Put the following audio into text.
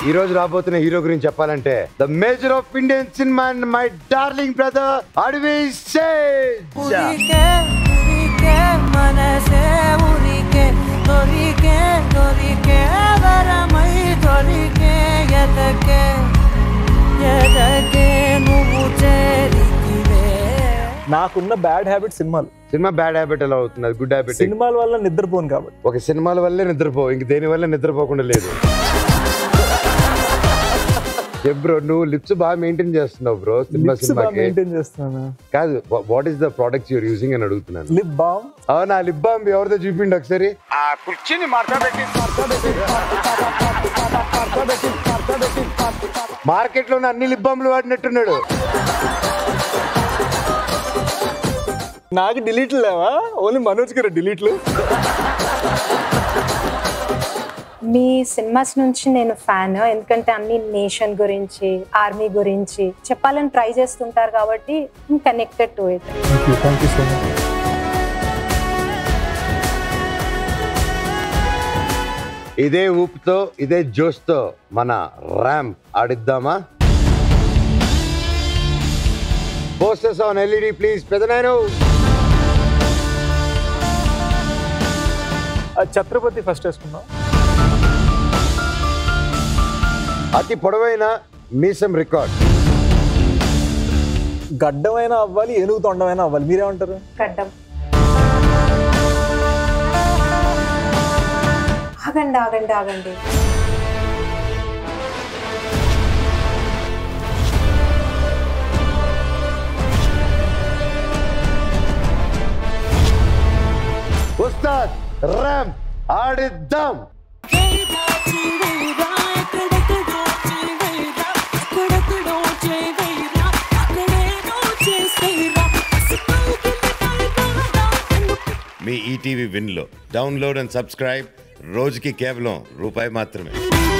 ఈ రోజు రాబోతున్న హీరో గురించి చెప్పాలంటే the major of Indian cinema and my darling brother Adivi Sesh ఉరికే ఉరికే మనసే ఉరికే దొరికే దొరికే వరమై దొరికే ఎదకే ఎదకే నువ్వు చేరితివే నాకున్న బ్యాడ్ హ్యాబిట్ సినిమాలు సినిమా బ్యాడ్ హ్యాబిట్ ఎలా అవుతుంది గుడ్ హ్యాబిట్ సినిమాల వల్ల నిద్రపోను కాబట్టి ఒక సినిమాల వల్లే నిద్రపో ఇంక దేని వల్ల నిద్రపోకుండా లేదు బ్రో నువ్వు లిప్స్ బాగా మెయింటైన్ చేస్తున్నావు బ్రో సినిమా లిప్స్ బాగా సినిమాకి మెయింటైన్ చేస్తున్నాను కాదు what is the products you're using అని అడుగుతున్నాను లిప్ బామ్ అవునా లిప్ బామ్ ఎవరితో చూపిండి ఒకసారి మార్కెట్ లో అన్ని లిప్ బామ్లు వాడినట్టున్నాడు నాకు డిలీట్లు లేవా ఓన్లీ మనోజ్ గారు డిలీట్లు మీ సినిమాస్ నుంచి నేను ఫ్యాన్ ఎందుకంటే అన్ని నేషన్ గురించి ఆర్మీ గురించి చెప్పాలని ట్రై చేస్తుంటారు కాబట్టి connected to it thank you so much ఇదే ఊపుతో ఇదే జోష్తో మన ర్యామ్ ఆడిద్దామా పోస్టర్స్ ఆన్ ఎల్ఈడి ప్లీజ్ పెదనాయను ఛత్రపతి ఫస్ట్ వేసుకున్నాం అతి పొడవైన మీసం రికార్డ్ గడ్డమైనా అవ్వాలి ఏనుగు తొండమైనా అవ్వాలి మీరేమంటారు గడ్డం ఆగండి ఆగండి ఆగండి ఉస్తాద్ ర్యామ్ ఆడిద్దాం మీ ఈటీవీ విన్లో డౌన్లోడ్ అండ్ సబ్స్క్రైబ్ రోజుకి కేవలం రూపాయి మాత్రమే